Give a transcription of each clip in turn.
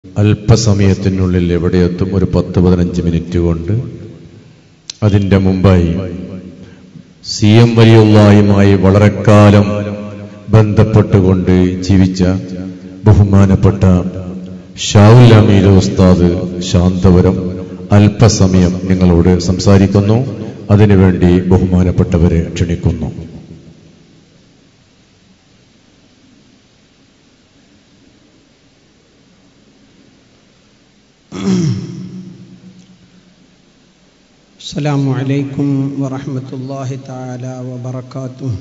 അല്പസമയത്തിനുള്ളിൽ എവിടെയെത്തും ഒരു പത്ത് പതിനഞ്ച് മിനിറ്റ് കൊണ്ട് അതിൻ്റെ മുമ്പായി സി എം വലിയുള്ളായുമായി വളരെക്കാലം ബന്ധപ്പെട്ടുകൊണ്ട് ജീവിച്ച ബഹുമാനപ്പെട്ട ഷാവുൽ അമീർ ഉസ്താദ് ശാന്തവരം അല്പസമയം നിങ്ങളോട് സംസാരിക്കുന്നു അതിനുവേണ്ടി ബഹുമാനപ്പെട്ടവരെ ക്ഷണിക്കുന്നു السلام عليكم ورحمة الله تعالى وبركاته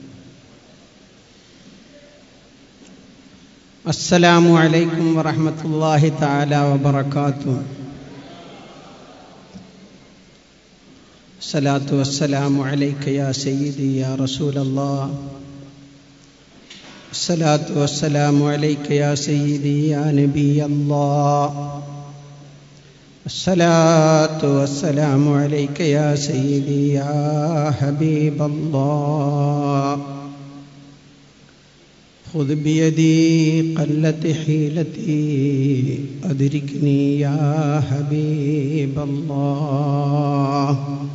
السلام عليكم ورحمة الله تعالى وبركاته الصلاة والسلام عليك يا سيدي يا رسول الله الصلاة والسلام عليك يا سيدي يا نبي الله الصلاة والسلام عليك يا سيدي يا حبيب الله خذ بيدي قلت حيلتي أدركني يا حبيب الله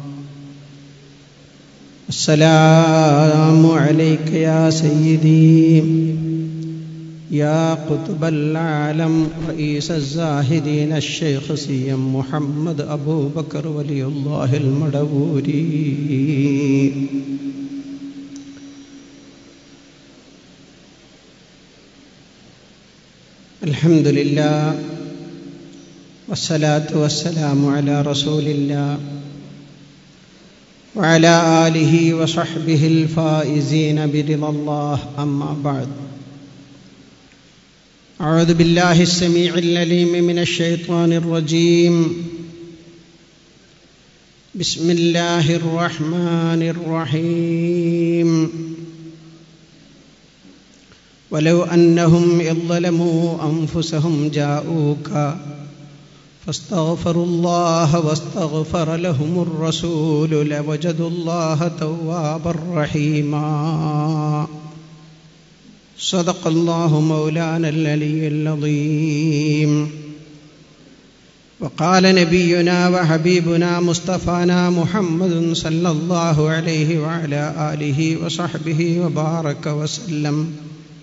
السلام عليك يا سيدي يا قطب العالم رئيس الزاهدين الشيخ سيم محمد أبو بكر ولي الله المدبوري الحمد لله والصلاة والسلام على رسول الله وعلى آله وصحبه الفائزين برضا الله أما بعد أعوذ بالله السميع العليم من الشيطان الرجيم بسم الله الرحمن الرحيم ولو أنهم إذ ظلموا أنفسهم جاءوك فاستغفروا الله واستغفر لهم الرسول لوجدوا الله توابا رحيما صدق الله مولانا العلي العظيم وقال نبينا وحبيبنا مصطفانا محمد صلى الله عليه وعلى آله وصحبه وبارك وسلم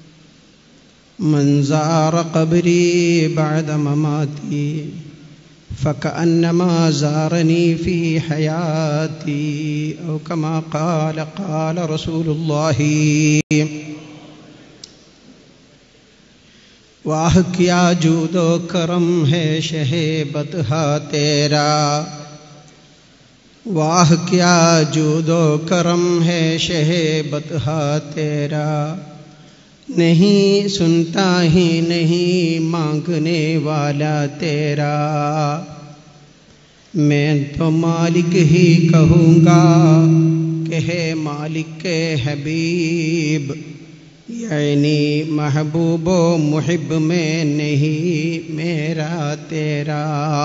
من زار قبري بعد مماتي فكأنما زارني في حياتي أو كما قال قال رسول الله वाह क्या जूदो करम है शहे बतहा तेरा वाह क्या जूदो करम है शहे बतहा तेरा नहीं सुनता ही नहीं मांगने वाला तेरा मैं तो मालिक ही कहूँगा कि है मालिक के हबीब यानी महबूबो मुहिब में नहीं मेरा तेरा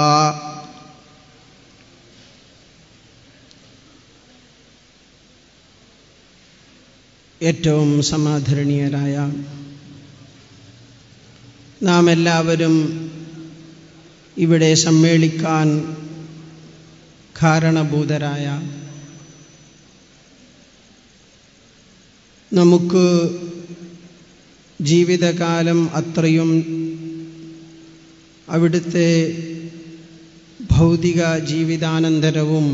ഏറ്റവും സമാധരണീയരായ നാം എല്ലാവരും ഇവിടെ സമ്മേളിക്കാൻ കാരണഭൂതരായ നമുക്ക് ജീവിതകാലം അത്രയും അവിടുത്തെ ഭൗതിക ജീവിതാനന്തരവും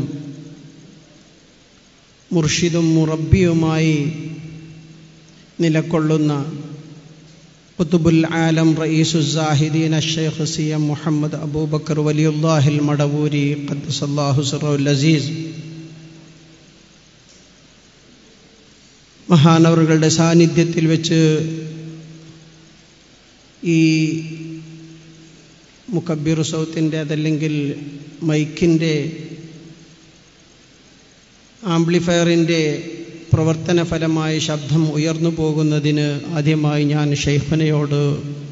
മുർഷിദും മുറബിയുമായി നിലകൊള്ളുന്ന കുത്തുബുൽ ആലം റയീസുസാഹിദീൻ ഷെയ്ഖ് സി എം മുഹമ്മദ് അബൂബക്കർ വലിയുല്ലാഹിൽ മടവൂരി ഖദ്സല്ലാഹു സറുൽ അസീസ് മഹാനവറുകളുടെ സാന്നിധ്യത്തിൽ വെച്ച് ഈ മുക്കബിർ സൗത്തിൻ്റെ അതല്ലെങ്കിൽ മൈക്കിൻ്റെ ആംപ്ലിഫയറിൻ്റെ പ്രവർത്തന ഫലമായി ശബ്ദം ഉയർന്നു പോകുന്നതിന് ആദ്യമായി ഞാൻ ഷെയ്ഖനയോട്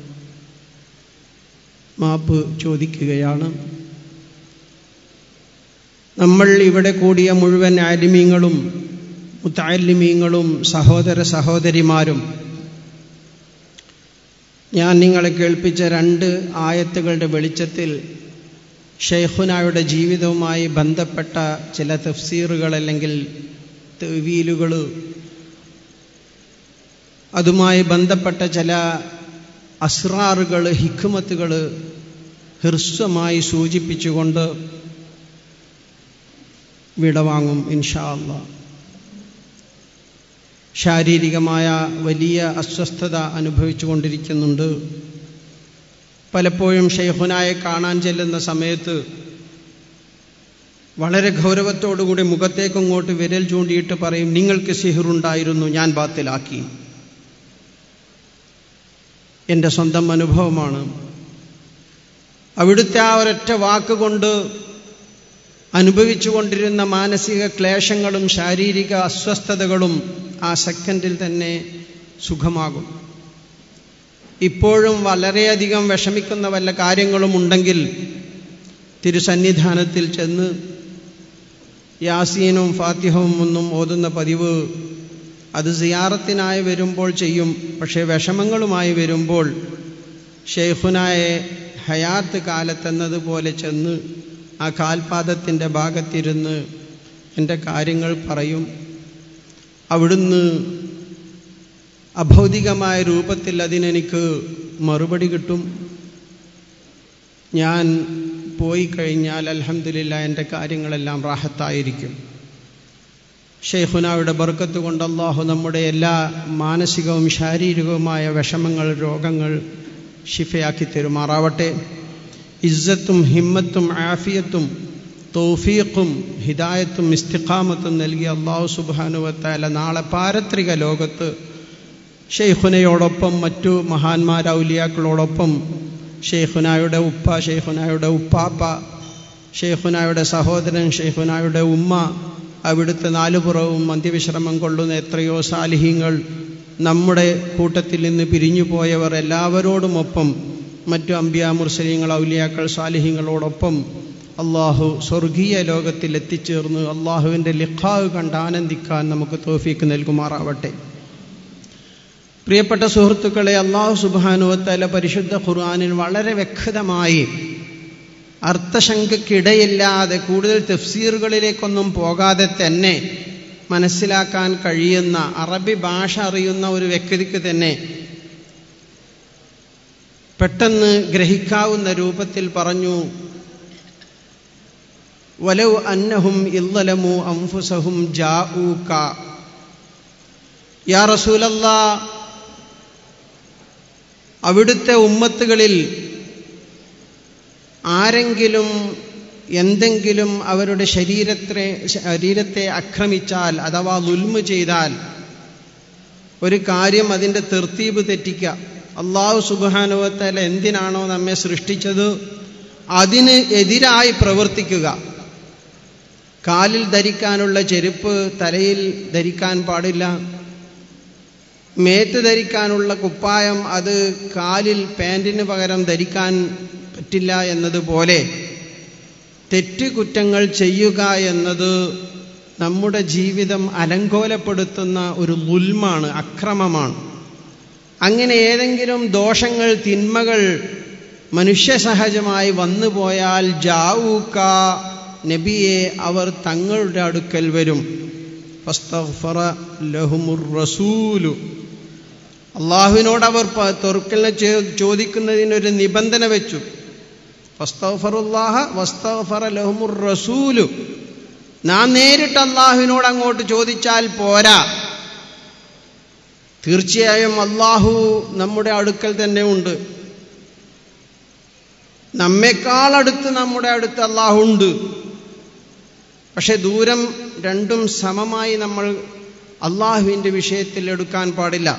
മാപ്പ് ചോദിക്കുകയാണ് നമ്മൾ ഇവിടെ കൂടിയ മുഴുവൻ ആലിമീങ്ങളും മുത്താലിമീങ്ങളും സഹോദര സഹോദരിമാരും ഞാൻ നിങ്ങളെ കേൾപ്പിച്ച രണ്ട് ആയത്തുകളുടെ വെളിച്ചത്തിൽ ഷെയ്ഖുനായുടെ ജീവിതവുമായി ബന്ധപ്പെട്ട ചില തഫ്സീറുകൾ അല്ലെങ്കിൽ തെവീലുകൾ അതുമായി ബന്ധപ്പെട്ട ചില അസ്രാറുകൾ ഹിക്കുമത്തുകൾ ഹ്രസ്വമായി സൂചിപ്പിച്ചുകൊണ്ട് വിടവാങ്ങും ഇൻഷാ അള്ളാ ശാരീരികമായ വലിയ അസ്വസ്ഥത അനുഭവിച്ചു കൊണ്ടിരിക്കുന്നുണ്ട് പലപ്പോഴും ഷെയ്ഖുനായെ കാണാൻ ചെല്ലുന്ന സമയത്ത് വളരെ ഗൗരവത്തോടുകൂടി മുഖത്തേക്ക് ഇങ്ങോട്ട് വിരൽ ചൂണ്ടിയിട്ട് പറയും നിങ്ങൾക്ക് സിഹിറുണ്ടായിരുന്നു ഞാൻ ബാത്തിലാക്കി എൻ്റെ സ്വന്തം അനുഭവമാണ് അവിടുത്തെ ആ ഒരൊറ്റ വാക്കുകൊണ്ട് അനുഭവിച്ചു കൊണ്ടിരുന്ന മാനസിക ക്ലേശങ്ങളും ശാരീരിക അസ്വസ്ഥതകളും ആ സെക്കൻഡിൽ തന്നെ സുഖമാകും ഇപ്പോഴും വളരെയധികം വിഷമിക്കുന്ന വല്ല കാര്യങ്ങളും ഉണ്ടെങ്കിൽ തിരുസന്നിധാനത്തിൽ ചെന്ന് യാസീനും ഫാത്തിഹവും ഒന്നും ഓതുന്ന പതിവ് അത് സിയാറത്തിനായി വരുമ്പോൾ ചെയ്യും പക്ഷേ വിഷമങ്ങളുമായി വരുമ്പോൾ ഷെയ്ഖുനായെ ഹയാത്ത് കാലത്തെന്നതുപോലെ ചെന്ന് ആ കാൽപാദത്തിൻ്റെ ഭാഗത്തിരുന്ന് എൻ്റെ കാര്യങ്ങൾ പറയും അവിടുന്ന് അഭൗതികമായ രൂപത്തിൽ അതിനെനിക്ക് മറുപടി കിട്ടും ഞാൻ പോയി കഴിഞ്ഞാൽ അലഹമില്ല എൻ്റെ കാര്യങ്ങളെല്ലാം റാഹത്തായിരിക്കും ഷെയ്ഖുനായുടെ ബർക്കത്ത് കൊണ്ട് അള്ളാഹു നമ്മുടെ എല്ലാ മാനസികവും ശാരീരികവുമായ വിഷമങ്ങൾ രോഗങ്ങൾ ഷിഫയാക്കി തരുമാറാവട്ടെ ഇസ്സത്തും ഹിമ്മത്തും ആഫിയത്തും തൗഫീഖും ഹിദായത്തും ഇസ്തിഖാമത്തും നൽകിയ അള്ളാഹു സുബാനുവത്തായ നാളെ പാരത്രിക ലോകത്ത് ഷെയ്ഖുനയോടൊപ്പം മറ്റു മഹാന്മാരൗലിയാക്കളോടൊപ്പം ഷെയ്ഖുനായുടെ ഉപ്പ ഷെയ്ഖുനായുടെ ഉപ്പാപ്പ ഷെയ്ഖുനായുടെ സഹോദരൻ ഷെയ്ഖുനായുടെ ഉമ്മ അവിടുത്തെ നാലുപുറവും അന്ത്യവിശ്രമം കൊള്ളുന്ന എത്രയോ സാലിഹ്യങ്ങൾ നമ്മുടെ കൂട്ടത്തിൽ നിന്ന് പിരിഞ്ഞു പോയവർ എല്ലാവരോടുമൊപ്പം മറ്റു അമ്പിയ മുർസലിങ്ങൾ ഔലിയാക്കൾ സാലിഹ്യങ്ങളോടൊപ്പം അള്ളാഹു സ്വർഗീയ ലോകത്തിൽ എത്തിച്ചേർന്ന് അള്ളാഹുവിൻ്റെ ലിഖാവ് കണ്ട് ആനന്ദിക്കാൻ നമുക്ക് തോഫീക്ക് നൽകുമാറാവട്ടെ പ്രിയപ്പെട്ട സുഹൃത്തുക്കളെ അള്ളാഹു സുബാനുവത്തല പരിശുദ്ധ ഖുർആാനിൽ വളരെ വ്യക്തമായി അർത്ഥശങ്കയ്ക്കിടയില്ലാതെ കൂടുതൽ തഫ്സീറുകളിലേക്കൊന്നും പോകാതെ തന്നെ മനസ്സിലാക്കാൻ കഴിയുന്ന അറബി ഭാഷ അറിയുന്ന ഒരു വ്യക്തിക്ക് തന്നെ പെട്ടെന്ന് ഗ്രഹിക്കാവുന്ന രൂപത്തിൽ പറഞ്ഞു വലവ് അന്നഹും ഇല്ലലമു അംഫുസഹും ജാഊക യാ റസൂലല്ലാ അവിടുത്തെ ഉമ്മത്തുകളിൽ ആരെങ്കിലും എന്തെങ്കിലും അവരുടെ ശരീരത്തെ ശരീരത്തെ ആക്രമിച്ചാൽ അഥവാ ലുൽമ് ചെയ്താൽ ഒരു കാര്യം അതിൻ്റെ തെർത്തീബ് തെറ്റിക്കുക അള്ളാഹു സുബാനുവത്തല എന്തിനാണോ നമ്മെ സൃഷ്ടിച്ചത് അതിന് എതിരായി പ്രവർത്തിക്കുക കാലിൽ ധരിക്കാനുള്ള ചെരുപ്പ് തലയിൽ ധരിക്കാൻ പാടില്ല മേത്ത് ധരിക്കാനുള്ള കുപ്പായം അത് കാലിൽ പാൻറ്റിന് പകരം ധരിക്കാൻ പറ്റില്ല എന്നതുപോലെ തെറ്റുകുറ്റങ്ങൾ ചെയ്യുക എന്നത് നമ്മുടെ ജീവിതം അലങ്കോലപ്പെടുത്തുന്ന ഒരു ലുൽമാണ് അക്രമമാണ് അങ്ങനെ ഏതെങ്കിലും ദോഷങ്ങൾ തിന്മകൾ മനുഷ്യസഹജമായി വന്നുപോയാൽ ജാവൂക്ക നബിയെ അവർ തങ്ങളുടെ അടുക്കൽ വരും ഫസ്തഗ്ഫറ ലഹുമുർ റസൂലു അള്ളാഹുവിനോട് അവർ തൊറുക്കലിനെ ചോദിക്കുന്നതിനൊരു നിബന്ധന വെച്ചു ഫസ്തഗ്ഫറുല്ലാഹ വസ്തഗ്ഫറ ലഹുമുർ റസൂലു നാം നേരിട്ട് അള്ളാഹുവിനോട് അങ്ങോട്ട് ചോദിച്ചാൽ പോരാ തീർച്ചയായും അള്ളാഹു നമ്മുടെ അടുക്കൽ തന്നെ ഉണ്ട് നമ്മെക്കാൾ അടുത്ത് നമ്മുടെ അടുത്ത് അള്ളാഹു ഉണ്ട് പക്ഷെ ദൂരം രണ്ടും സമമായി നമ്മൾ അള്ളാഹുവിൻ്റെ വിഷയത്തിൽ എടുക്കാൻ പാടില്ല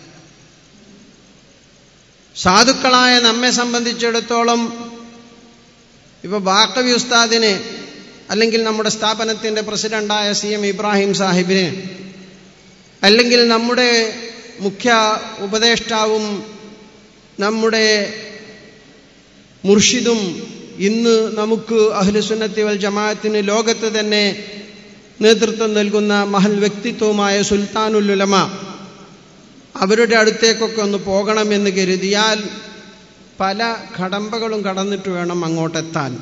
സാധുക്കളായ നമ്മെ സംബന്ധിച്ചിടത്തോളം ഇപ്പൊ ബാക്കവി ഉസ്താദിനെ അല്ലെങ്കിൽ നമ്മുടെ സ്ഥാപനത്തിൻ്റെ പ്രസിഡന്റായ സി എം ഇബ്രാഹിം സാഹിബിനെ അല്ലെങ്കിൽ നമ്മുടെ മുഖ്യ ഉപദേഷ്ടാവും നമ്മുടെ മുർഷിദും ഇന്ന് നമുക്ക് അഹ്ലുസുന്നത്തി വൽ ജമാഅത്തിന് ലോകത്ത് തന്നെ നേതൃത്വം നൽകുന്ന മഹൽ വ്യക്തിത്വമായ സുൽത്താനുലുലമ അവരുടെ അടുത്തേക്കൊക്കെ ഒന്ന് പോകണമെന്ന് കരുതിയാൽ പല കടമ്പകളും കടന്നിട്ട് വേണം അങ്ങോട്ടെത്താൻ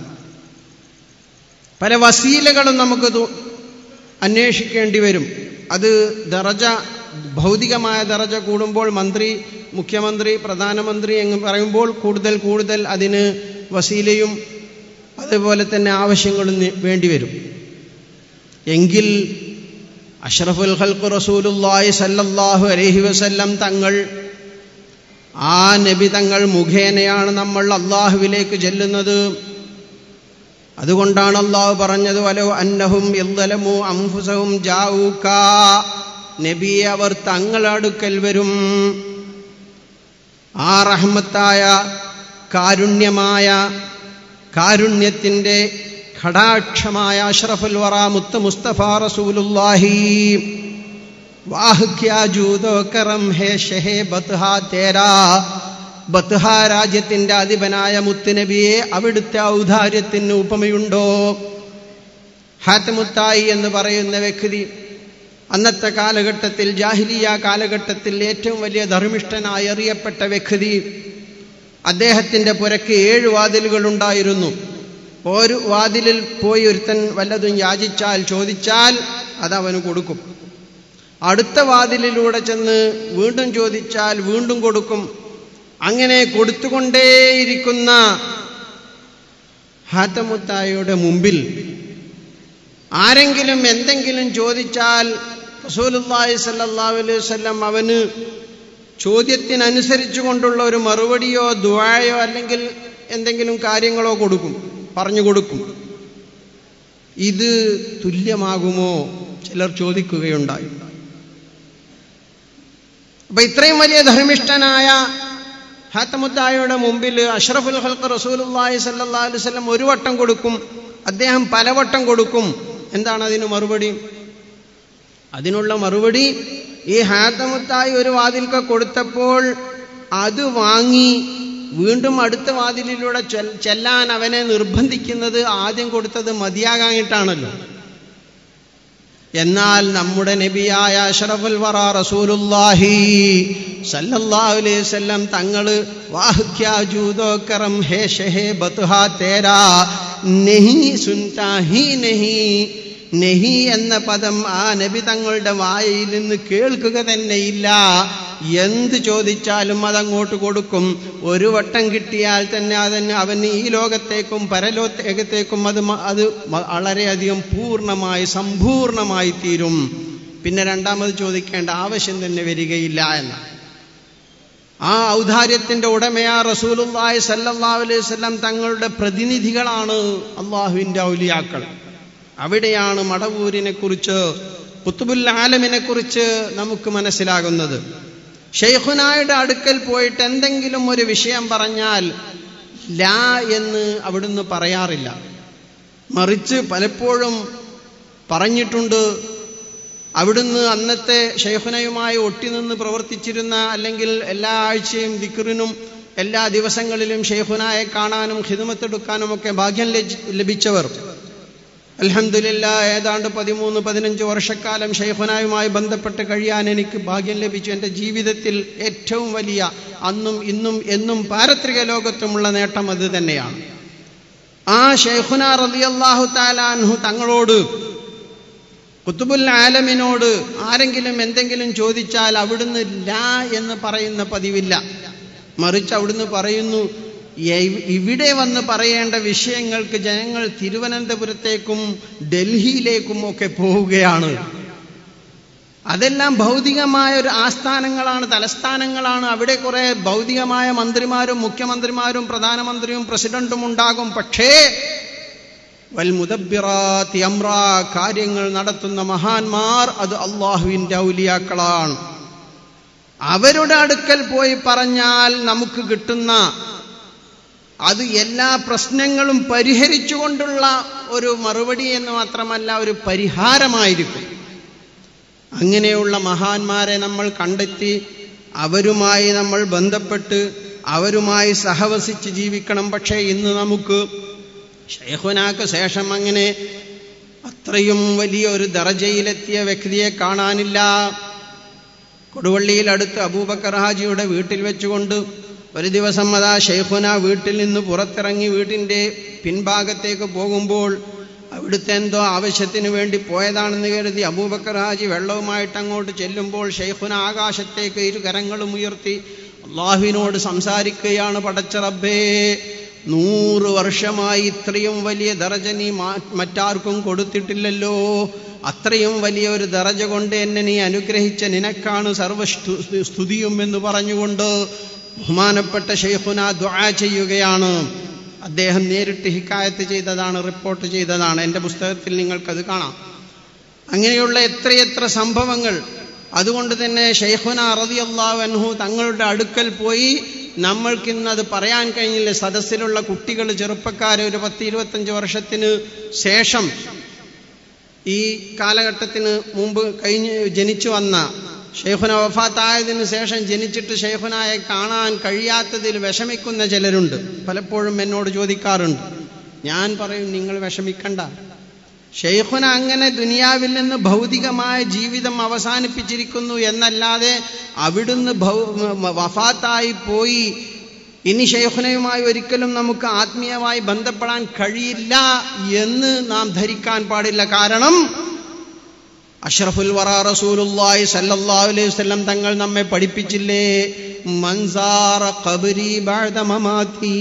പല വസീലകളും നമുക്ക് തു- അന്വേഷിക്കേണ്ടി വരും അത് ദറജ ഭൗതികമായ ദറജ കൂടുമ്പോൾ മന്ത്രി മുഖ്യമന്ത്രി പ്രധാനമന്ത്രി എന്ന് പറയുമ്പോൾ കൂടുതൽ കൂടുതൽ അതിന് വസീലയും അതുപോലെ തന്നെ ആവശ്യങ്ങളും നി- വേണ്ടിവരും എങ്കിൽ അഷ്റഫുൽ ഖൽഖ് റസൂലുള്ളാഹി സല്ലല്ലാഹു അലൈഹി വസല്ലം തങ്ങൾ ആ നബി തങ്ങൾ മുഖേനയാണ് നമ്മൾ അള്ളാഹുവിലേക്ക് ചെല്ലുന്നത് അതുകൊണ്ടാണ് അള്ളാഹു പറഞ്ഞത് വലോ അന്നഹും യദ്ദലമു അംഫുസഹും ജാഊക നബിയെ അവർ തങ്ങളടുക്കൽ വരും ആ റഹ്മത്തായ കാരുണ്യമായ കാരുണ്യത്തിൻ്റെ ഘടാക്ഷമായ അഷ്റഫുൽ വറ മുത്ത് മുസ്തഫ റസൂലുള്ളാഹി വാഹ് ക്യാ ജൂദോ കറം ഹേ ഷഹേ ബത്ഹാ തേരാ ബത്ഹ രാജ്യത്തിന്റെ അധിപനായ മുത്തുനബിയെ അവിടുത്തെ ഔദാര്യത്തിന് ഉപമയുണ്ടോ ഹാത്തമുത്തായി എന്ന് പറയുന്ന വ്യക്തി അന്നത്തെ കാലഘട്ടത്തിൽ ജാഹിലിയ കാലഘട്ടത്തിൽ ഏറ്റവും വലിയ ധർമ്മിഷ്ഠനായി അറിയപ്പെട്ട വ്യക്തി അദ്ദേഹത്തിന്റെ പുരക്ക് ഏഴ് വാതിലുകൾ ഉണ്ടായിരുന്നു ഒരു വാതിലിൽ പോയി ഒരുത്തൻ വല്ലതും യാചിച്ചാൽ ചോദിച്ചാൽ അതവന് കൊടുക്കും അടുത്ത വാതിലിലൂടെ ചെന്ന് വീണ്ടും ചോദിച്ചാൽ വീണ്ടും കൊടുക്കും അങ്ങനെ കൊടുത്തുകൊണ്ടേയിരിക്കുന്ന ഹാത്തമുത്തായുടെ മുമ്പിൽ ആരെങ്കിലും എന്തെങ്കിലും ചോദിച്ചാൽ റസൂലുള്ളാഹി സല്ലല്ലാഹു അലൈഹി വസല്ലം അവന് ചോദ്യത്തിനനുസരിച്ചു കൊണ്ടുള്ള ഒരു മറുപടിയോ ദുആയോ അല്ലെങ്കിൽ എന്തെങ്കിലും കാര്യങ്ങളോ കൊടുക്കും പറഞ്ഞു കൊടുക്കും ഇത് തുല്യമാകുമോ ചിലർ ചോദിക്കുകയുണ്ടായി അപ്പൊ ഇത്രയും വലിയ ധർമ്മിഷ്ഠനായ ഹാത്തമുത്തായുടെ മുമ്പിൽ അഷ്റഫുൽ ഹൽക്ക് റസൂലുള്ളാഹി സല്ലല്ലാഹു അലൈഹി വസല്ലം ഒരു വട്ടം കൊടുക്കും അദ്ദേഹം പലവട്ടം കൊടുക്കും എന്താണ് അതിന് മറുപടി അതിനുള്ള മറുപടി ഈ ഹാത്തമുത്തായി ഒരു വാതിൽക്ക് കൊടുത്തപ്പോൾ അത് വാങ്ങി വീണ്ടും അടുത്ത വാതിലിലൂടെ ചെൽ- ചെല്ലാൻ അവനെ നിർബന്ധിക്കുന്നത് ആദ്യം കൊടുത്തത് മതിയാകാഞ്ഞിട്ടാണല്ലോ എന്നാൽ നമ്മുടെ നബിയായ അഷ്റഫുൽ വറ റസൂലുള്ളാഹി സല്ലല്ലാഹു അലൈഹി വസല്ലം തങ്ങള് വാഹ്ക്യാ ജൂദോ കറം ഹേ ഷഹേ ബത്ഹാ തേരാ നഹി സുൻതാ ഹി നഹി നഹി എന്ന പദം ആ നബി തങ്ങളുടെ വായിൽ നിന്ന് കേൾക്കുക തന്നെയില്ല എന്ത് ചോദിച്ചാലും അതങ്ങോട്ട് കൊടുക്കും ഒരു വട്ടം കിട്ടിയാൽ തന്നെ അതിന് അവന് ഈ ലോകത്തേക്കും പരലോകത്തേക്കും അത് മ- അത് മ- വളരെയധികം പൂർണ്ണമായി സമ്പൂർണമായി തീരും പിന്നെ രണ്ടാമത് ചോദിക്കേണ്ട ആവശ്യം തന്നെ വരികയില്ല എന്ന് ആ ഔദാര്യത്തിന്റെ ഉടമയാ റസൂലുള്ളാഹി സല്ലല്ലാഹു അലൈഹി വസല്ലം തങ്ങളുടെ പ്രതിനിധികളാണ് അള്ളാഹുവിന്റെ ഔലിയാക്കൾ അവിടെയാണ് മടവൂരിനെ കുറിച്ച് കുത്തുബുൽ ആലമിനെ കുറിച്ച് നമുക്ക് മനസ്സിലാകുന്നത് ഷെയ്ഖുനായുടെ അടുക്കൽ പോയിട്ട് എന്തെങ്കിലും ഒരു വിഷയം പറഞ്ഞാൽ ലാ എന്ന് അവിടുന്ന് പറയാറില്ല മറിച്ച് പലപ്പോഴും പറഞ്ഞിട്ടുണ്ട് അവിടുന്ന് അന്നത്തെ ഷെയ്ഖുനയുമായി ഒട്ടിനിന്ന് പ്രവർത്തിച്ചിരുന്ന അല്ലെങ്കിൽ എല്ലാ ആഴ്ചയും ദിക്റിനും എല്ലാ ദിവസങ്ങളിലും ഷെയ്ഖുനായെ കാണാനും ഹിദമത്തെടുക്കാനും ഒക്കെ ഭാഗ്യം ലജ്- ലഭിച്ചവർ അൽഹംദുലില്ല ഏതാണ്ട് പതിമൂന്ന് പതിനഞ്ച് വർഷക്കാലം ഷെയ്ഖുനായുമായി ബന്ധപ്പെട്ട് കഴിയാൻ എനിക്ക് ഭാഗ്യം ലഭിച്ചു എൻ്റെ ജീവിതത്തിൽ ഏറ്റവും വലിയ അന്നും ഇന്നും എന്നും പാരത്രിക ലോകത്തുമുള്ള നേട്ടം അത് തന്നെയാണ് ആ ഷെയ്ഖുന റളിയല്ലാഹു താലാൻഹു തങ്ങളോട് കുത്തുബുൽ ആലമിനോട് ആരെങ്കിലും എന്തെങ്കിലും ചോദിച്ചാൽ അവിടുന്ന് ലാ എന്ന് പറയുന്ന പതിവില്ല മറിച്ച് അവിടുന്ന് പറയുന്നു "യ- ഇവിടെ വന്ന് പറയേണ്ട വിഷയങ്ങൾക്ക് ജനങ്ങൾ തിരുവനന്തപുരത്തേക്കും ഡൽഹിയിലേക്കും ഒക്കെ പോവുകയാണ് അതെല്ലാം ഭൗതികമായ ഒരു ആസ്ഥാനങ്ങളാണ് തലസ്ഥാനങ്ങളാണ് അവിടെ കുറെ ഭൗതികമായ മന്ത്രിമാരും മുഖ്യമന്ത്രിമാരും പ്രധാനമന്ത്രിയും പ്രസിഡന്റും ഉണ്ടാകും പക്ഷേ വൽമുദബ്ബിറാത്തി അമ്ര കാര്യങ്ങൾ നടത്തുന്ന മഹാന്മാർ അത് അള്ളാഹുവിൻ്റെ ഔലിയാക്കളാണ് അവരുടെ അടുക്കൽ പോയി പറഞ്ഞാൽ നമുക്ക് കിട്ടുന്ന അത് എല്ലാ പ്രശ്നങ്ങളും പരിഹരിച്ചുകൊണ്ടുള്ള ഒരു മറുപടി എന്ന് മാത്രമല്ല ഒരു പരിഹാരമായിരിക്കും അങ്ങനെയുള്ള മഹാന്മാരെ നമ്മൾ കണ്ടെത്തി അവരുമായി നമ്മൾ ബന്ധപ്പെട്ട് അവരുമായി സഹവസിച്ച് ജീവിക്കണം പക്ഷേ ഇന്ന് നമുക്ക് ഷെയ്ഖുനാക്ക് ശേഷം അങ്ങനെ അത്രയും വലിയ ഒരു ദറജയിലെത്തിയ വ്യക്തിയെ കാണാനില്ല കൊടുവള്ളിയിൽ അടുത്ത് അബൂബക്കർ ഹാജിയുടെ വീട്ടിൽ വെച്ചുകൊണ്ട് ഒരു ദിവസം അതാ ഷെയ്ഖുന വീട്ടിൽ നിന്ന് പുറത്തിറങ്ങി വീട്ടിൻ്റെ പിൻഭാഗത്തേക്ക് പോകുമ്പോൾ അവിടുത്തെ എന്തോ ആവശ്യത്തിന് വേണ്ടി പോയതാണെന്ന് കരുതി അബൂബക്കർ ഹാജി വെള്ളവുമായിട്ട് അങ്ങോട്ട് ചെല്ലുമ്പോൾ ഷെയ്ഖുന ആകാശത്തേക്ക് ഇരു കരങ്ങളും ഉയർത്തി അള്ളാഹുവിനോട് സംസാരിക്കുകയാണ് പടച്ച റബ്ബേ നൂറ് വർഷമായി ഇത്രയും വലിയ ദറജ നീ മറ്റാർക്കും കൊടുത്തിട്ടില്ലല്ലോ അത്രയും വലിയ ഒരു ദറജ കൊണ്ട് എന്നെ നീ അനുഗ്രഹിച്ച നിനക്കാണ് സർവ സ്തുതിയും എന്ന് പറഞ്ഞുകൊണ്ട് ബഹുമാനപ്പെട്ട ഷെയ്ഖുന ദ്വാ ചെയ്യുകയാണ് അദ്ദേഹം നേരിട്ട് ഹിക്കായത്ത് ചെയ്തതാണ് റിപ്പോർട്ട് ചെയ്തതാണ് എൻ്റെ പുസ്തകത്തിൽ നിങ്ങൾക്കത് കാണാം അങ്ങനെയുള്ള എത്രയെത്ര സംഭവങ്ങൾ അതുകൊണ്ട് തന്നെ ഷെയ്ഖുന റതി അൻഹു തങ്ങളുടെ അടുക്കൽ പോയി നമ്മൾക്കിന്നത് പറയാൻ കഴിഞ്ഞില്ല സദസ്സിലുള്ള കുട്ടികൾ ചെറുപ്പക്കാർ ഒരു പത്ത് ഇരുപത്തഞ്ച് വർഷത്തിന് ശേഷം ഈ കാലഘട്ടത്തിന് മുമ്പ് കഴിഞ്ഞ് ജനിച്ചു വന്ന ഷെയ്ഖുന വഫാത്തായതിനു ശേഷം ജനിച്ചിട്ട് ഷെയ്ഖുനായെ കാണാൻ കഴിയാത്തതിൽ വിഷമിക്കുന്ന ചിലരുണ്ട് പലപ്പോഴും എന്നോട് ചോദിക്കാറുണ്ട് ഞാൻ പറയും നിങ്ങൾ വിഷമിക്കണ്ട ഷെയ്ഖുന അങ്ങനെ ദുനിയാവിൽ നിന്ന് ഭൗതികമായ ജീവിതം അവസാനിപ്പിച്ചിരിക്കുന്നു എന്നല്ലാതെ അവിടുന്ന് വഫാത്തായി പോയി ഇനി ഷെയ്ഖുനയുമായി ഒരിക്കലും നമുക്ക് ആത്മീയമായി ബന്ധപ്പെടാൻ കഴിയില്ല എന്ന് നാം ധരിക്കാൻ പാടില്ല കാരണം അഷ്റഫുൽ വറ റസൂലുള്ളാഹി സല്ലല്ലാഹു അലൈഹി വസല്ലം തങ്ങൾ നമ്മെ പഠിപ്പിച്ചില്ലേ മൻസാറ ഖബരി ബഅദ മമാതി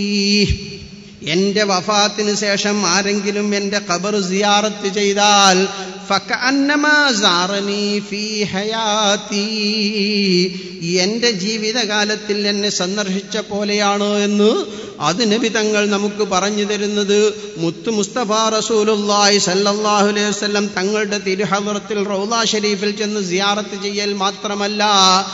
എന്റെ വഫാത്തിന് ശേഷം ആരെങ്കിലും എന്റെ ഖബർ സിയാറത്ത് ചെയ്താൽ എന്റെ ജീവിതകാലത്തിൽ എന്നെ സന്ദർശിച്ച പോലെയാണ് എന്ന് അത് നബി തങ്ങൾ നമുക്ക് പറഞ്ഞു തരുന്നത് മുത്തു മുസ്തഫ റസൂലുല്ലാഹി സല്ലല്ലാഹു അലൈഹി വസല്ലം തങ്ങളുടെ തിരുഹദറത്തിൽ റൗല ഷരീഫിൽ ചെന്ന് സിയാറത്ത് ചെയ്യൽ മാത്രമല്ല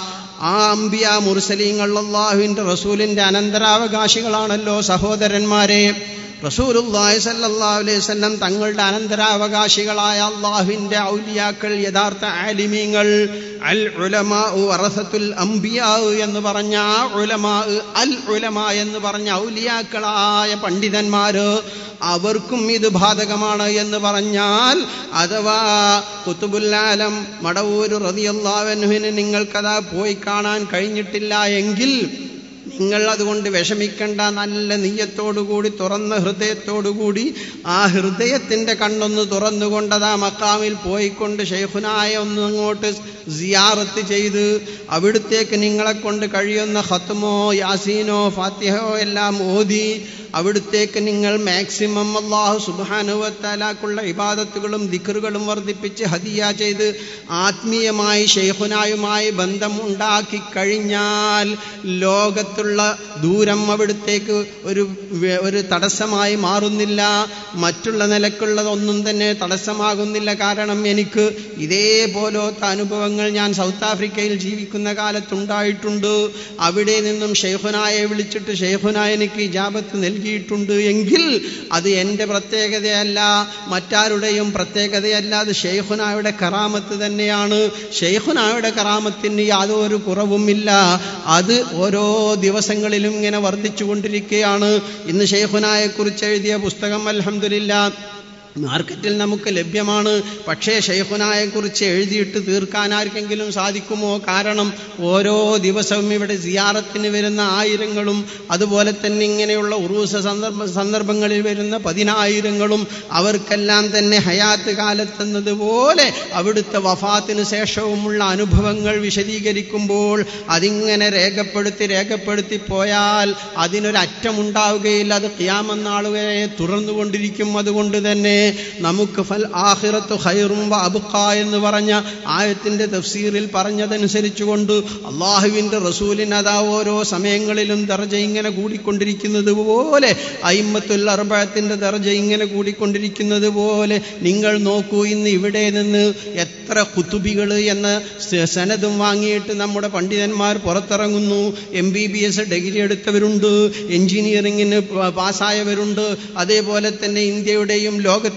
ആ അംബിയ മുർസലീങ്ങൾ അള്ളാഹുവിൻ്റെ റസൂലിൻ്റെ അനന്തരാവകാശികളാണല്ലോ സഹോദരന്മാരെ റസൂലുല്ലാഹി സല്ലല്ലാഹു അലൈഹി വസല്ലം തങ്ങളുടെ അനന്തരാവകാശികളായ അള്ളാഹുവിൻ്റെ ഔലിയാക്കൾ യഥാർത്ഥ ആലിമീങ്ങൾ അൽ ഉലമാ വറസത്തുൽ അംബിയാ എന്ന് പറഞ്ഞ ആ ഉലമാ അൽ ഉലമ എന്ന് പറഞ്ഞ ഔലിയാക്കളായ പണ്ഡിതന്മാര് അവർക്കും ഇത് ബാധകമാണ് എന്ന് പറഞ്ഞാൽ അഥവാ കുത്തുബുല്ലാലം മടവൂര് റതിയല്ലാവനുവിന് നിങ്ങൾക്കതാ പോയി കാണാൻ കഴിഞ്ഞിട്ടില്ല എങ്കിൽ നിങ്ങൾ അതുകൊണ്ട് വിഷമിക്കേണ്ട നല്ല നെയ്യത്തോടുകൂടി തുറന്ന ഹൃദയത്തോടുകൂടി ആ ഹൃദയത്തിൻ്റെ കണ്ണൊന്ന് തുറന്നുകൊണ്ടതാ മക്കാമിൽ പോയിക്കൊണ്ട് ഷെയ്ഖുനായ ഒന്ന് അങ്ങോട്ട് സിയാറത്ത് ചെയ്ത് അവിടുത്തേക്ക് നിങ്ങളെ കൊണ്ട് കഴിയുന്ന ഹത്തുമോ യാസീനോ ഫാത്തിഹയോ എല്ലാം ഓതി അവിടുത്തേക്ക് നിങ്ങൾ മാക്സിമം അള്ളാഹു സുബാനുവത്താലാക്കുള്ള ഇബാദത്തുകളും ദിക്കറുകളും വർദ്ധിപ്പിച്ച് ഹദിയ ചെയ്ത് ആത്മീയമായി ഷെയ്ഖുനായുമായി ബന്ധം ഉണ്ടാക്കി കഴിഞ്ഞാൽ ലോകത്തുള്ള ദൂരം അവിടുത്തേക്ക് ഒരു ഒരു തടസ്സമായി മാറുന്നില്ല മറ്റുള്ള നിലക്കുള്ളതൊന്നും തന്നെ തടസ്സമാകുന്നില്ല കാരണം എനിക്ക് ഇതേപോലത്തെ അനുഭവങ്ങൾ ഞാൻ സൗത്ത് ആഫ്രിക്കയിൽ ജീവിക്കുന്ന കാലത്തുണ്ടായിട്ടുണ്ട് അവിടെ നിന്നും ഷെയ്ഖുനായെ വിളിച്ചിട്ട് ഷെയ്ഖുന എനിക്ക് ഇജാബത്ത് നൽകിയിട്ടുണ്ട് എങ്കിൽ അത് എൻ്റെ പ്രത്യേകതയല്ല മറ്റാരുടെയും പ്രത്യേകതയല്ല അത് ഷെയ്ഖുനായുടെ കറാമത്ത് തന്നെയാണ് ഷെയ്ഖുനായുടെ കറാമത്തിന് യാതൊരു കുറവുമില്ല അത് ഓരോ ദിവസങ്ങളിലും ഇങ്ങനെ വർദ്ധിച്ചു കൊണ്ടിരിക്കുകയാണ് ഇന്ന് ഷെയ്ഖുനായെക്കുറിച്ച് എഴുതിയ പുസ്തകം അലഹമില്ല മാർക്കറ്റിൽ നമുക്ക് ലഭ്യമാണ് പക്ഷേ ഷെയ്ഖുനായെക്കുറിച്ച് എഴുതിയിട്ട് തീർക്കാൻ ആർക്കെങ്കിലും സാധിക്കുമോ കാരണം ഓരോ ദിവസവും ഇവിടെ സിയാറത്തിന് വരുന്ന ആയിരങ്ങളും അതുപോലെ തന്നെ ഇങ്ങനെയുള്ള ഉറൂസ സന്ദർഭ സന്ദർഭങ്ങളിൽ വരുന്ന പതിനായിരങ്ങളും അവർക്കെല്ലാം തന്നെ ഹയാത്ത് കാലത്തെന്നതുപോലെ അവിടുത്തെ വഫാത്തിന് ശേഷവുമുള്ള അനുഭവങ്ങൾ വിശദീകരിക്കുമ്പോൾ അതിങ്ങനെ രേഖപ്പെടുത്തി രേഖപ്പെടുത്തി പോയാൽ അതിനൊരറ്റമുണ്ടാവുകയില്ല അത് ക്യാമെന്നാളുകളെ തുറന്നുകൊണ്ടിരിക്കും അതുകൊണ്ട് തന്നെ നമുക്ക് ഫൽ ആഹിറത്ത് ഖൈറും വ അബുക്ക എന്ന് പറഞ്ഞ ആയത്തിന്റെ തഫ്സീറിൽ പറഞ്ഞതനുസരിച്ചുകൊണ്ട് അള്ളാഹുവിൻ്റെ റസൂലിന് അതാ ഓരോ സമയങ്ങളിലും ദർജ ഇങ്ങനെ കൂടിക്കൊണ്ടിരിക്കുന്നത് പോലെ അയിമത്തുൽ അർബഴത്തിൻ്റെ ദർജ ഇങ്ങനെ കൂടിക്കൊണ്ടിരിക്കുന്നത് പോലെ നിങ്ങൾ നോക്കൂ ഇന്ന് ഇവിടെ നിന്ന് എത്ര കുത്തുബികൾ എന്ന സനതും വാങ്ങിയിട്ട് നമ്മുടെ പണ്ഡിതന്മാർ പുറത്തിറങ്ങുന്നു M B B S degree എടുത്തവരുണ്ട് എഞ്ചിനീയറിങ്ങിന് പാസ്സായവരുണ്ട് അതേപോലെ തന്നെ ഇന്ത്യയുടെയും ലോകത്തെ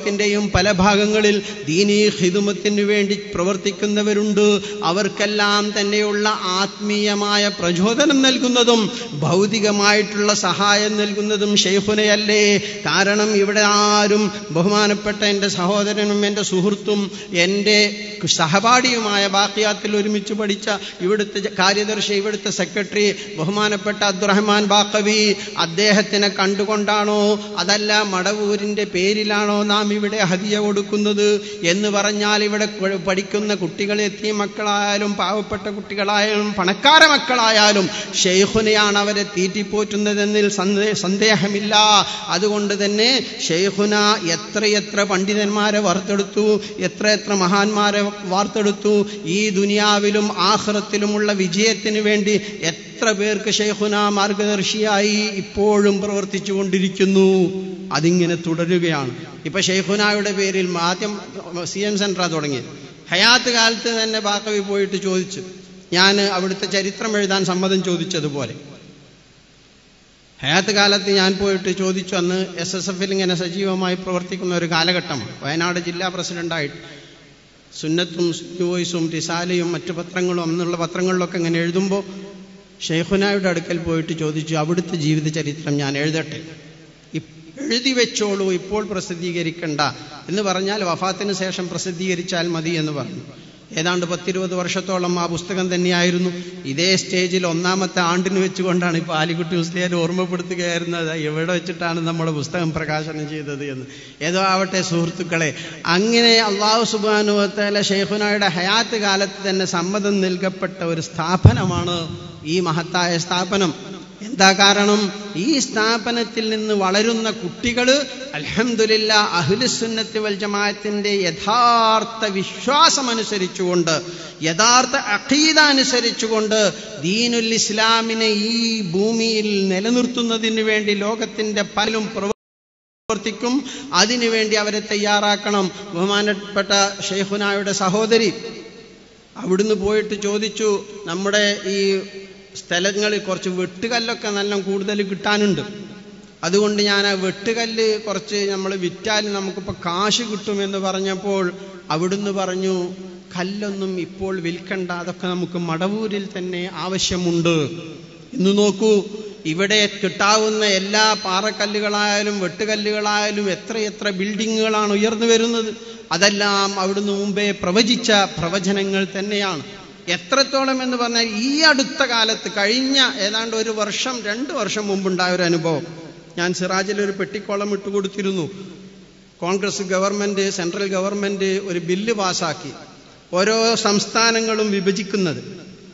ലോകത്തിൻ്റെയും പല ഭാഗങ്ങളിൽ ദീനീ ഹിതുമത്തിനു വേണ്ടി പ്രവർത്തിക്കുന്നവരുണ്ട് അവർക്കെല്ലാം തന്നെയുള്ള ആത്മീയമായ പ്രചോദനം നൽകുന്നതും ഭൗതികമായിട്ടുള്ള സഹായം നൽകുന്നതും ഷെയ്ഖുനയല്ലേ കാരണം ഇവിടെ ആരും ബഹുമാനപ്പെട്ട എൻ്റെ സഹോദരനും എൻ്റെ സുഹൃത്തും എൻ്റെ സഹപാഠിയുമായ ബാക്കിയാത്തിൽ ഒരുമിച്ച് പഠിച്ച ഇവിടുത്തെ കാര്യദർശി ഇവിടുത്തെ സെക്രട്ടറി ബഹുമാനപ്പെട്ട അബ്ദുറഹ്മാൻ ബാക്കവി അദ്ദേഹത്തിനെ കണ്ടുകൊണ്ടാണോ അതല്ല മടവൂരിൻ്റെ പേരിലാണോ നാം ഇവിടെ ഹദിയ കൊടുക്കുന്നത് എന്ന് പറഞ്ഞാൽ ഇവിടെ കു- പഠിക്കുന്ന കുട്ടികൾ എത്തിയ മക്കളായാലും പാവപ്പെട്ട കുട്ടികളായാലും പണക്കാര മക്കളായാലും ഷെയ്ഖുനെയാണ് അവരെ തീറ്റിപ്പോറ്റുന്നതെന്നിൽ സന്ദേ- സന്ദേഹമില്ല അതുകൊണ്ട് തന്നെ ഷെയ്ഖുന എത്രയെത്ര പണ്ഡിതന്മാരെ വാർത്തെടുത്തു എത്ര എത്ര മഹാന്മാരെ വാർത്തെടുത്തു ഈ ദുനിയാവിലും ആഹ്റത്തിലുമുള്ള വിജയത്തിന് വേണ്ടി എത്ര പേർക്ക് ഷെയ്ഖുന മാർഗദർശിയായി ഇപ്പോഴും പ്രവർത്തിച്ചു കൊണ്ടിരിക്കുന്നു അതിങ്ങനെ തുടരുകയാണ് ഇപ്പൊ ഷെയ്ഖുനായുടെ പേരിൽ ആദ്യം സി എം സെന്ററാ തുടങ്ങിയത് ഹയാത്ത് കാലത്ത് തന്നെ ബാക്കവി പോയിട്ട് ചോദിച്ചു ഞാൻ അവിടുത്തെ ചരിത്രം എഴുതാൻ സമ്മതം ചോദിച്ചതുപോലെ ഹയാത്ത് കാലത്ത് ഞാൻ പോയിട്ട് ചോദിച്ചു അന്ന് എസ് എസ് എഫിൽ ഇങ്ങനെ സജീവമായി പ്രവർത്തിക്കുന്ന ഒരു കാലഘട്ടമാണ് വയനാട് ജില്ലാ പ്രസിഡന്റായിട്ട് സുന്നത്തും സുന്നു വോയിസും ടിസാലയും മറ്റു പത്രങ്ങളും അന്നുള്ള പത്രങ്ങളിലൊക്കെ ഇങ്ങനെ എഴുതുമ്പോൾ ഷെയ്ഖുനായുടെ അടുക്കൽ പോയിട്ട് ചോദിച്ചു അവിടുത്തെ ജീവിത ചരിത്രം ഞാൻ എഴുതട്ടെ ഇപ്- എഴുതി വെച്ചോളൂ ഇപ്പോൾ പ്രസിദ്ധീകരിക്കണ്ട എന്ന് പറഞ്ഞാൽ വഫാത്തിന് ശേഷം പ്രസിദ്ധീകരിച്ചാൽ മതി എന്ന് പറഞ്ഞു ഏതാണ്ട് പത്തിരുപത് വർഷത്തോളം ആ പുസ്തകം തന്നെയായിരുന്നു ഇതേ സ്റ്റേജിൽ ഒന്നാമത്തെ ആണ്ടിന് വെച്ചുകൊണ്ടാണ് ഇപ്പോൾ ആലിക്കുട്ടി മുസ്ലിയാർ ഓർമ്മപ്പെടുത്തുകയായിരുന്നത് എവിടെ വെച്ചിട്ടാണ് നമ്മുടെ പുസ്തകം പ്രകാശനം ചെയ്തത് എന്ന് ഏതോ ആവട്ടെ സുഹൃത്തുക്കളെ അങ്ങനെ അള്ളാഹു സുബാനുവത്തല ഷെയ്ഖുനായുടെ ഹയാത്ത് കാലത്ത് തന്നെ സമ്മതം നൽകപ്പെട്ട ഒരു സ്ഥാപനമാണ് ഈ മഹത്തായ സ്ഥാപനം എന്താ കാരണം ഈ സ്ഥാപനത്തിൽ നിന്ന് വളരുന്ന കുട്ടികൾ അൽഹംദുലില്ല അഹ്ലുസുന്നത്തി വൽ ജമാഅത്തിന്റെ യഥാർത്ഥ വിശ്വാസമനുസരിച്ചുകൊണ്ട് യഥാർത്ഥ അഖീദ അനുസരിച്ചുകൊണ്ട് ദീനുൽ ഇസ്ലാമിനെ ഈ ഭൂമിയിൽ നിലനിർത്തുന്നതിന് വേണ്ടി ലോകത്തിന്റെ പലരും പ്രവർത്തിക്കും അതിനുവേണ്ടി അവരെ തയ്യാറാക്കണം ബഹുമാനപ്പെട്ട ഷെയ്ഖുനായുടെ സഹോദരി അവിടുന്ന് പോയിട്ട് ചോദിച്ചു നമ്മുടെ ഈ സ്ഥലങ്ങളിൽ കുറച്ച് വെട്ടുകല്ലൊക്കെ നല്ല കൂടുതൽ കിട്ടാനുണ്ട് അതുകൊണ്ട് ഞാൻ ആ വെട്ടുകല്ല് കുറച്ച് നമ്മൾ വിറ്റാൽ നമുക്കിപ്പോൾ കാശ് കിട്ടുമെന്ന് പറഞ്ഞപ്പോൾ അവിടുന്ന് പറഞ്ഞു കല്ലൊന്നും ഇപ്പോൾ വിൽക്കണ്ട അതൊക്കെ നമുക്ക് മടവൂരിൽ തന്നെ ആവശ്യമുണ്ട് ഇന്ന് നോക്കൂ ഇവിടെ കിട്ടാവുന്ന എല്ലാ പാറക്കല്ലുകളായാലും വെട്ടുകല്ലുകളായാലും എത്രയെത്ര ബിൽഡിങ്ങുകളാണ് ഉയർന്നു വരുന്നത് അതെല്ലാം അവിടുന്ന് മുമ്പേ പ്രവചിച്ച പ്രവചനങ്ങൾ തന്നെയാണ് എത്രത്തോളം എന്ന് പറഞ്ഞാൽ ഈ അടുത്ത കാലത്ത് കഴിഞ്ഞ ഏതാണ്ട് ഒരു വർഷം രണ്ട് വർഷം മുമ്പുണ്ടായ ഒരു അനുഭവം ഞാൻ സിറാജിൽ ഒരു പെട്ടിക്കോളം ഇട്ടുകൊടുത്തിരുന്നു കോൺഗ്രസ് ഗവൺമെന്റ് സെൻട്രൽ ഗവൺമെന്റ് ഒരു ബില്ല് പാസാക്കി ഓരോ സംസ്ഥാനങ്ങളും വിഭജിക്കുന്നത്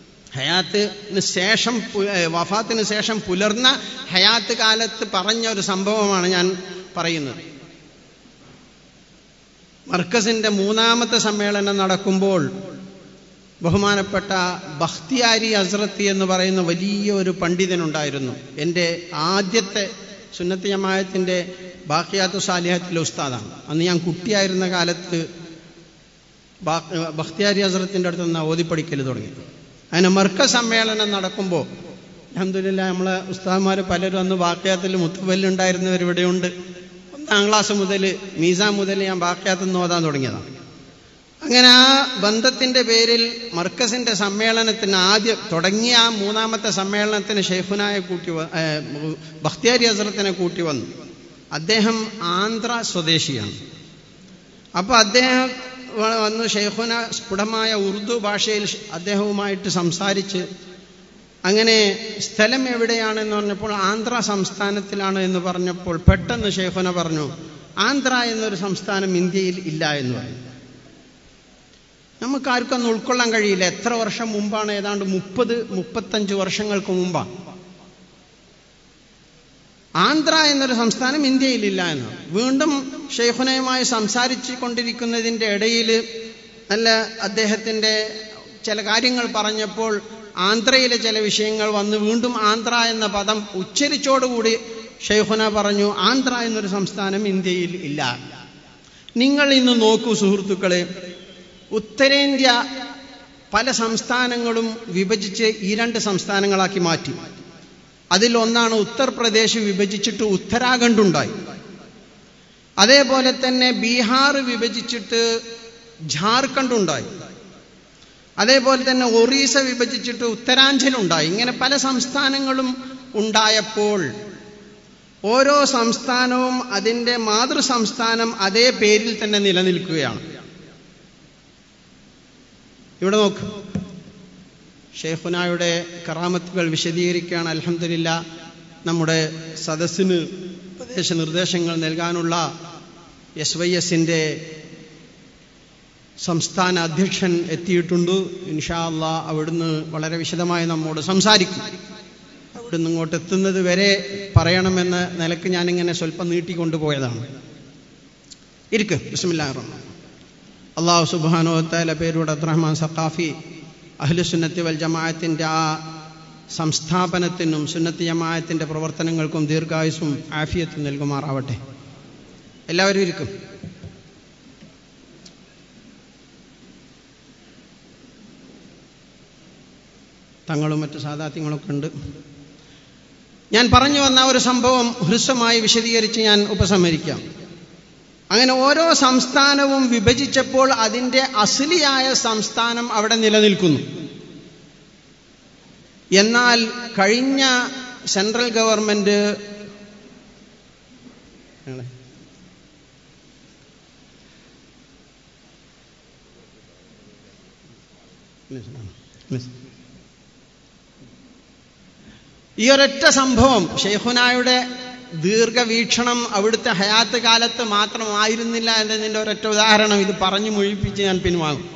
ഹയാത്തിന് ശേഷം പു- ഏ, വഫാത്തിന് ശേഷം പുലർന്ന ഹയാത്ത് കാലത്ത് പറഞ്ഞ ഒരു സംഭവമാണ് ഞാൻ പറയുന്നത് മർക്കസിന്റെ മൂന്നാമത്തെ സമ്മേളനം നടക്കുമ്പോൾ ബഹുമാനപ്പെട്ട ബഖ്തിയാരി അസ്രത്തി എന്ന് പറയുന്ന വലിയ ഒരു പണ്ഡിതനുണ്ടായിരുന്നു എൻ്റെ ആദ്യത്തെ സുന്നത്ത് ജമായത്തിൻ്റെ ബാക്കിയാത്തു സാലിഹത്തിലെ ഉസ്താദാണ് അന്ന് ഞാൻ കുട്ടിയായിരുന്ന കാലത്ത് ബാ- ബഖ്തിയാരി അസ്രത്തിൻ്റെ അടുത്ത് നിന്ന് ഓതിപ്പടിക്കൽ തുടങ്ങി അങ്ങനെ മർക്ക സമ്മേളനം നടക്കുമ്പോൾ അഹമ്മദില്ല നമ്മളെ ഉസ്താദ്മാർ പലരും അന്ന് ബാക്കിയാത്തിൽ മുത്തുവല്ലുണ്ടായിരുന്നവർ ഇവിടെയുണ്ട് ഒന്നാം ക്ലാസ് മുതൽ മീസാൻ മുതൽ ഞാൻ ബാക്കിയാത്തിൽ നിന്ന് ഓതാൻ തുടങ്ങിയതാണ് അങ്ങനെ ആ ബന്ധത്തിന്റെ പേരിൽ മർക്കസിന്റെ സമ്മേളനത്തിന് ആദ്യം തുടങ്ങിയ ആ മൂന്നാമത്തെ സമ്മേളനത്തിന് ഷെയ്ഖുനായെ കൂട്ടി വ- ഏ, ബഖ്തിയാരി ഹസ്രത്തിനെ കൂട്ടി വന്നു അദ്ദേഹം ആന്ധ്ര സ്വദേശിയാണ് അപ്പൊ അദ്ദേഹം വ- വന്ന് ഷെയ്ഖുന സ്ഫുടമായ ഉറുദു ഭാഷയിൽ ഷ് അദ്ദേഹവുമായിട്ട് സംസാരിച്ച് അങ്ങനെ സ്ഥലം എവിടെയാണെന്ന് പറഞ്ഞപ്പോൾ ആന്ധ്ര സംസ്ഥാനത്തിലാണ് എന്ന് പറഞ്ഞപ്പോൾ പെട്ടെന്ന് ഷെയ്ഖുന പറഞ്ഞു ആന്ധ്ര എന്നൊരു സംസ്ഥാനം ഇന്ത്യയിൽ ഇല്ല എന്ന് പറഞ്ഞു നമുക്കാർക്കും അന്ന് ഉൾക്കൊള്ളാൻ കഴിയില്ല എത്ര വർഷം മുമ്പാണ് ഏതാണ്ട് മുപ്പത് മുപ്പത്തഞ്ച് വർഷങ്ങൾക്ക് മുമ്പാണ് ആന്ധ്ര എന്നൊരു സംസ്ഥാനം ഇന്ത്യയിലില്ല എന്ന് വീണ്ടും ഷെയ്ഖുനയുമായി സംസാരിച്ചു കൊണ്ടിരിക്കുന്നതിൻ്റെ ഇടയിൽ നല്ല അദ്ദേഹത്തിൻ്റെ ചില കാര്യങ്ങൾ പറഞ്ഞപ്പോൾ ആന്ധ്രയിലെ ചില വിഷയങ്ങൾ വന്ന് വീണ്ടും ആന്ധ്ര എന്ന പദം ഉച്ചരിച്ചോടുകൂടി ഷെയ്ഖുന പറഞ്ഞു ആന്ധ്ര എന്നൊരു സംസ്ഥാനം ഇന്ത്യയിൽ ഇല്ല നിങ്ങൾ ഇന്ന് നോക്കൂ സുഹൃത്തുക്കളെ ഉത്തരേന്ത്യ പല സംസ്ഥാനങ്ങളും വിഭജിച്ച് ഈ രണ്ട് സംസ്ഥാനങ്ങളാക്കി മാറ്റി അതിൽ ഒന്നാണ് ഉത്തർപ്രദേശ് വിഭജിച്ചിട്ട് ഉത്തരാഖണ്ഡ് ഉണ്ടായി അതേപോലെ തന്നെ ബീഹാർ വിഭജിച്ചിട്ട് ജാർഖണ്ഡ് ഉണ്ടായി അതേപോലെ തന്നെ ഒറീസ വിഭജിച്ചിട്ട് ഉത്തരാഞ്ചൽ ഉണ്ടായി ഇങ്ങനെ പല സംസ്ഥാനങ്ങളും ഉണ്ടായപ്പോൾ ഓരോ സംസ്ഥാനവും അതിൻ്റെ മാതൃ സംസ്ഥാനം അതേ പേരിൽ തന്നെ നിലനിൽക്കുകയാണ് ഇവിടെ നോക്ക് ഷെയ്ഖുനായുടെ കറാമത്തുകൾ വിശദീകരിക്കുകയാണ് അലഹമില്ല നമ്മുടെ സദസ്സിന് ഉപദേശ നിർദ്ദേശങ്ങൾ നൽകാനുള്ള എസ് വൈ എസിൻ്റെ സംസ്ഥാന അധ്യക്ഷൻ എത്തിയിട്ടുണ്ട് ഇൻഷാ അള്ളാ അവിടുന്ന് വളരെ വിശദമായി നമ്മോട് സംസാരിക്കും അവിടുന്ന് ഇങ്ങോട്ട് എത്തുന്നത് വരെ പറയണമെന്ന നിലക്ക് ഞാനിങ്ങനെ സ്വല്പം നീട്ടിക്കൊണ്ടുപോയതാണ് ഇരിക്ക് ബിസ്മില്ലാ റഹ്മാൻ അള്ളാഹു സുബാനോ തല പേരുടെ അബ്രഹ്മാൻ സഖാഫി അഹ്ലുസുന്നത്തി വൽ ജമാഅത്തിൻ്റെ ആ സംസ്ഥാപനത്തിനും സുന്നത്തി ജമാഅത്തിൻ്റെ പ്രവർത്തനങ്ങൾക്കും ദീർഘായുസും ആഫിയത്തും നൽകുമാറാവട്ടെ എല്ലാവരും ഇരിക്കും തങ്ങളും മറ്റു സാധാത്യങ്ങളൊക്കെ ഉണ്ട് ഞാൻ പറഞ്ഞു വന്ന ഒരു സംഭവം ഹ്രസ്വമായി വിശദീകരിച്ച് ഞാൻ ഉപസംഹരിക്കാം അങ്ങനെ ഓരോ സംസ്ഥാനവും വിഭജിച്ചപ്പോൾ അതിൻ്റെ അസലിയായ സംസ്ഥാനം അവിടെ നിലനിൽക്കുന്നു എന്നാൽ കഴിഞ്ഞ സെൻട്രൽ ഗവൺമെന്റ് ഈ ഒരൊറ്റ സംഭവം ഷെയ്ഖുനായുടെ ദീർഘവീക്ഷണം അവിടുത്തെ ഹയാത്ത് കാലത്ത് മാത്രമായിരുന്നില്ല എന്നതിൻ്റെ ഒരൊറ്റ ഉദാഹരണം ഇത് പറഞ്ഞു മുഴിപ്പിച്ച് ഞാൻ പിൻവാങ്ങും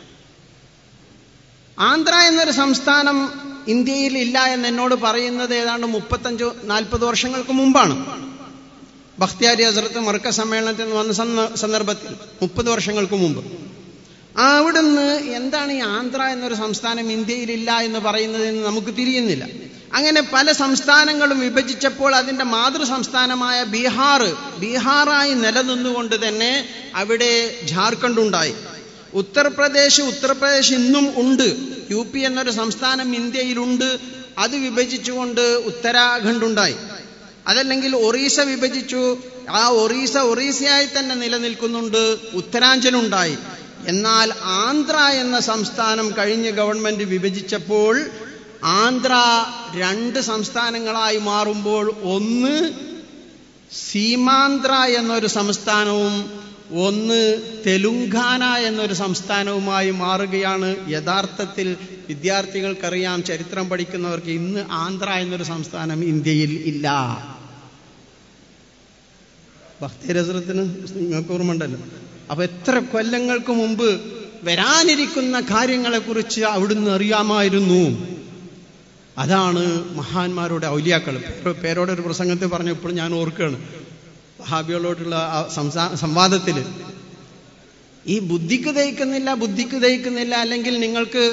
ആന്ധ്ര എന്നൊരു സംസ്ഥാനം ഇന്ത്യയിൽ ഇല്ല എന്ന് എന്നോട് പറയുന്നത് ഏതാണ്ട് മുപ്പത്തഞ്ചോ നാൽപ്പത് വർഷങ്ങൾക്ക് മുമ്പാണ് ബഖ്തിയാരി ഹസരത്ത് മർക്ക സമ്മേളനത്തിൽ വന്ന സന്ദർഭത്തിൽ മുപ്പത് വർഷങ്ങൾക്ക് മുമ്പ് അവിടുന്ന് എന്താണ് ഈ ആന്ധ്ര എന്നൊരു സംസ്ഥാനം ഇന്ത്യയിലില്ല എന്ന് പറയുന്നതെന്ന് നമുക്ക് തിരിയുന്നില്ല അങ്ങനെ പല സംസ്ഥാനങ്ങളും വിഭജിച്ചപ്പോൾ അതിൻ്റെ മാതൃ സംസ്ഥാനമായ ബീഹാർ ബീഹാറായി നിലനിന്നുകൊണ്ട് തന്നെ അവിടെ ജാർഖണ്ഡ് ഉണ്ടായി ഉത്തർപ്രദേശ് ഉത്തർപ്രദേശ് ഇന്നും ഉണ്ട് യു പി എന്നൊരു സംസ്ഥാനം ഇന്ത്യയിലുണ്ട് അത് വിഭജിച്ചുകൊണ്ട് ഉത്തരാഖണ്ഡ് ഉണ്ടായി അതല്ലെങ്കിൽ ഒറീസ വിഭജിച്ചു ആ ഒറീസ ഒറീസയായി തന്നെ നിലനിൽക്കുന്നുണ്ട് ഉത്തരാഞ്ചലുണ്ടായി എന്നാൽ ആന്ധ്ര എന്ന സംസ്ഥാനം കഴിഞ്ഞ ഗവൺമെന്റ് വിഭജിച്ചപ്പോൾ ആന്ധ്ര രണ്ട് സംസ്ഥാനങ്ങളായി മാറുമ്പോൾ ഒന്ന് സീമാന്ധ്ര എന്നൊരു സംസ്ഥാനവും ഒന്ന് തെലുങ്കാന എന്നൊരു സംസ്ഥാനവുമായി മാറുകയാണ് യഥാർത്ഥത്തിൽ വിദ്യാർത്ഥികൾക്കറിയാം ചരിത്രം പഠിക്കുന്നവർക്ക് ഇന്ന് ആന്ധ്ര എന്നൊരു സംസ്ഥാനം ഇന്ത്യയിൽ ഇല്ല ഭക്തിരസത്തിന് നിങ്ങൾക്ക് ഓർമ്മണ്ടല്ലോ അപ്പൊ എത്ര കൊല്ലങ്ങൾക്ക് മുമ്പ് വരാനിരിക്കുന്ന കാര്യങ്ങളെക്കുറിച്ച് അവിടുന്ന് അറിയാമായിരുന്നു അതാണ് മഹാന്മാരുടെ ഔലിയാക്കൾ പേരോടെ ഒരു പ്രസംഗത്തിൽ പറഞ്ഞപ്പോൾ ഞാൻ ഓർക്കുകയാണ് വഹാബികളോടുള്ള ആ സംസാ സംവാദത്തിൽ ഈ ബുദ്ധിക്ക് ദഹിക്കുന്നില്ല ബുദ്ധിക്ക് ദഹിക്കുന്നില്ല അല്ലെങ്കിൽ നിങ്ങൾക്ക്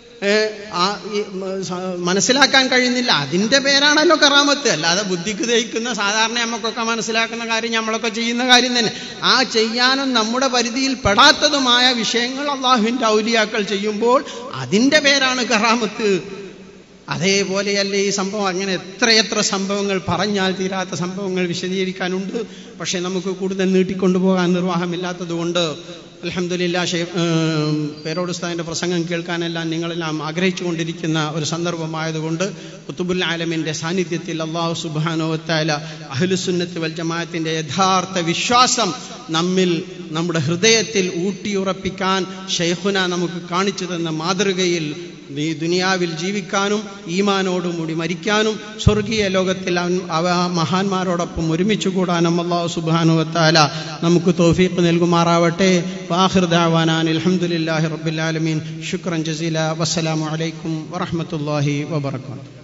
മനസ്സിലാക്കാൻ കഴിയുന്നില്ല അതിൻ്റെ പേരാണല്ലോ കറാമത്ത് അല്ലാതെ ബുദ്ധിക്ക് ദഹിക്കുന്ന സാധാരണ നമുക്കൊക്കെ മനസ്സിലാക്കുന്ന കാര്യം നമ്മളൊക്കെ ചെയ്യുന്ന കാര്യം തന്നെ ആ ചെയ്യാനും നമ്മുടെ പരിധിയിൽ പെടാത്തതുമായ വിഷയങ്ങൾ അള്ളാഹുവിൻ്റെ ഔലിയാക്കൾ ചെയ്യുമ്പോൾ അതിൻ്റെ പേരാണ് കറാമത്ത് അതേപോലെയല്ലേ ഈ സംഭവം അങ്ങനെ എത്രയെത്ര സംഭവങ്ങൾ പറഞ്ഞാൽ തീരാത്ത സംഭവങ്ങൾ വിശദീകരിക്കാനുണ്ട് പക്ഷേ നമുക്ക് കൂടുതൽ നീട്ടിക്കൊണ്ടുപോകാൻ നിർവാഹമില്ലാത്തതുകൊണ്ട് അലഹമില്ല പേരോടുസ്താദിൻ്റെ പ്രസംഗം കേൾക്കാനെല്ലാം നിങ്ങളെല്ലാം ആഗ്രഹിച്ചു കൊണ്ടിരിക്കുന്ന ഒരു സന്ദർഭമായതുകൊണ്ട് കുത്തുബുൽ ആലമിൻ്റെ സാന്നിധ്യത്തിൽ അള്ളാഹു സുബാനോത്തായ അഹ്ലുസുന്നത്ത് വൽ ജമാഅത്തിൻ്റെ യഥാർത്ഥ വിശ്വാസം നമ്മിൽ നമ്മുടെ ഹൃദയത്തിൽ ഊട്ടിയുറപ്പിക്കാൻ ഷെയ്ഖുന നമുക്ക് കാണിച്ചു തന്ന മാതൃകയിൽ ഈ ദുനിയാവിൽ ജീവിക്കാനും ഈമാനോടുകൂടി മരിക്കാനും സ്വർഗീയ ലോകത്തിൽ അവ മഹാന്മാരോടൊപ്പം ഒരുമിച്ച് കൂടാനും അള്ളാഹു സുബാനുവത്താല നമുക്ക് തോഫീഖ് നൽകുമാറാവട്ടെ വാഹിർ ദാവാനാൻ അലഹമുല്ലാഹി റബ്ബുലാലമീൻ ശുക്രൻ ജസീല വസ്സലാമു അലൈക്കും വറഹമത്തല്ലാഹി വബർക്കാത്തു